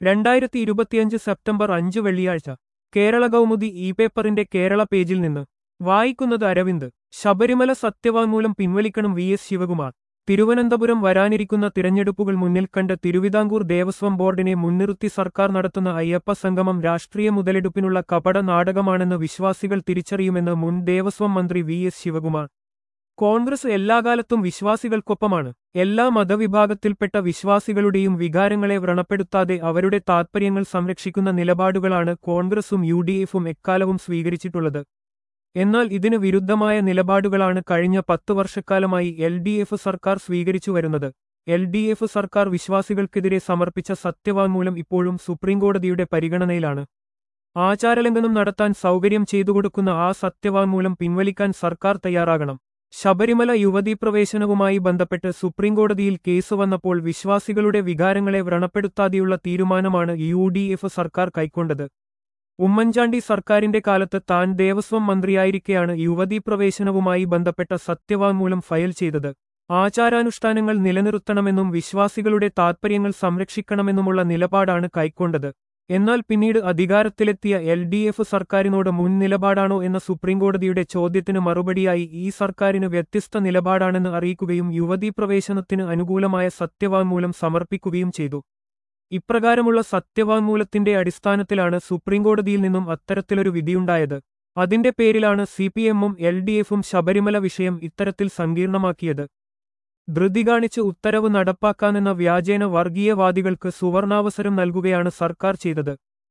രണ്ടായിരത്തി ഇരുപത്തിയഞ്ച് സെപ്റ്റംബർ അഞ്ച് വെള്ളിയാഴ്ച കേരള കൗമുദി ഇ പേപ്പറിന്റെ കേരള പേജിൽ നിന്ന് വായിക്കുന്നത് അരവിന്ദ് ശബരിമല സത്യവാങ്മൂലം പിൻവലിക്കണം വി എസ് ശിവകുമാർ തിരുവനന്തപുരം വരാനിരിക്കുന്ന തിരഞ്ഞെടുപ്പുകൾ മുന്നിൽ കണ്ട് തിരുവിതാംകൂർ ദേവസ്വം ബോർഡിനെ മുൻനിർത്തി സർക്കാർ നടത്തുന്ന അയ്യപ്പ സംഗമം രാഷ്ട്രീയ മുതലെടുപ്പിനുള്ള കപട നാടകമാണെന്ന് വിശ്വാസികൾ തിരിച്ചറിയുമെന്ന് മുൻ ദേവസ്വം മന്ത്രി വി എസ് ശിവകുമാർ കോൺഗ്രസ് എല്ലാ കാലത്തും വിശ്വാസികൾക്കൊപ്പമാണ് എല്ലാ മതവിഭാഗത്തിൽപ്പെട്ട വിശ്വാസികളുടെയും വികാരങ്ങളെ വ്രണപ്പെടുത്താതെ അവരുടെ താത്പര്യങ്ങൾ സംരക്ഷിക്കുന്ന നിലപാടുകളാണ് കോൺഗ്രസും യു ഡി എഫും എക്കാലവും സ്വീകരിച്ചിട്ടുള്ളത് എന്നാൽ ഇതിന് വിരുദ്ധമായ നിലപാടുകളാണ് കഴിഞ്ഞ പത്തു വർഷക്കാലമായി എൽ ഡി എഫ് സർക്കാർ സ്വീകരിച്ചു വരുന്നത് എൽ ഡി എഫ് സർക്കാർ വിശ്വാസികൾക്കെതിരെ സമർപ്പിച്ച സത്യവാങ്മൂലം ഇപ്പോഴും സുപ്രീംകോടതിയുടെ പരിഗണനയിലാണ് ആചാരലംഘനം നടത്താൻ സൗകര്യം ചെയ്തുകൊടുക്കുന്ന ആ സത്യവാങ്മൂലം പിൻവലിക്കാൻ സർക്കാർ തയ്യാറാകണം ശബരിമല യുവതീ പ്രവേശനവുമായി ബന്ധപ്പെട്ട് സുപ്രീംകോടതിയിൽ കേസ് വന്നപ്പോൾ വിശ്വാസികളുടെ വികാരങ്ങളെ വ്രണപ്പെടുത്താതെയുള്ള തീരുമാനമാണ് യു ഡി എഫ് സർക്കാർ കൈക്കൊണ്ടത് ഉമ്മൻചാണ്ടി സർക്കാരിന്റെ കാലത്ത് താൻ ദേവസ്വം മന്ത്രിയായിരിക്കെയാണ് യുവതീ പ്രവേശനവുമായി ബന്ധപ്പെട്ട സത്യവാങ്മൂലം ഫയൽ ചെയ്തത് ആചാരാനുഷ്ഠാനങ്ങൾ നിലനിർത്തണമെന്നും വിശ്വാസികളുടെ താത്പര്യങ്ങൾ സംരക്ഷിക്കണമെന്നുമുള്ള നിലപാടാണ് കൈക്കൊണ്ടത് എന്നാൽ പിന്നീട് അധികാരത്തിലെത്തിയ എൽ ഡി എഫ് സർക്കാരിനോട് മുൻ നിലപാടാണോ എന്ന സുപ്രീംകോടതിയുടെ ചോദ്യത്തിന് മറുപടിയായി ഈ സർക്കാരിന് വ്യത്യസ്ത നിലപാടാണെന്ന് അറിയിക്കുകയും യുവതീ പ്രവേശനത്തിന് അനുകൂലമായ സത്യവാങ്മൂലം സമർപ്പിക്കുകയും ചെയ്തു ഇപ്രകാരമുള്ള സത്യവാങ്മൂലത്തിന്റെ അടിസ്ഥാനത്തിലാണ് സുപ്രീംകോടതിയിൽ നിന്നും അത്തരത്തിലൊരു വിധിയുണ്ടായത് അതിന്റെ പേരിലാണ് സിപിഎമ്മും എൽ ഡി എഫും ശബരിമല വിഷയം ഇത്തരത്തിൽ സങ്കീർണമാക്കിയത് ധൃതി കാണിച്ച് ഉത്തരവ് നടപ്പാക്കാനെന്ന വ്യാജേന വർഗീയവാദികൾക്ക് സുവർണാവസരം നൽകുകയാണ് സർക്കാർ ചെയ്തത്